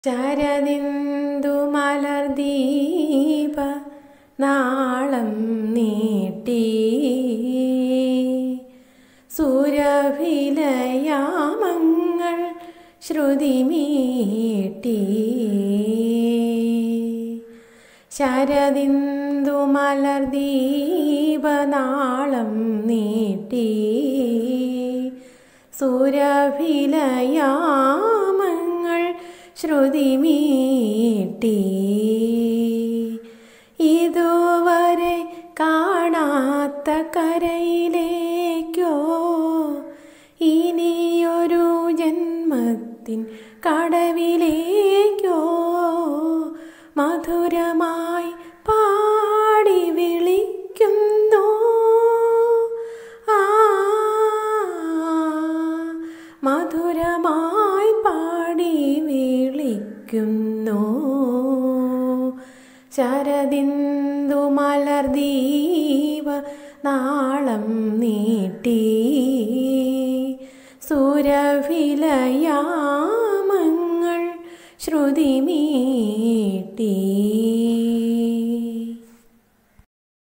ശരദിന്ദു മലർദീപ നാളം നീട്ടി സുരഭിലയാമങ്ങൾ ശ്രുതിമീട്ടി ശരദിന്ദു മലർദീപ നാളം നീട്ടി സുരഭിലയാമങ്ങൾ ശ്രുതിമീട്ടി ഇതുവരെ കാണാത്ത കരയിലേക്കോ ഇനിയൊരു ജന്മത്തിൻ കടവിലേക്കോ മധുരമായി പാടി വിളിക്കുന്നു ആ മധുരമായി പാടി വിളിക്കുന്നു ശരദിന്ദു മലർദീപ നാളം നീട്ടി സുരഭിലയാമങ്ങൾ ശ്രുതിമീട്ടി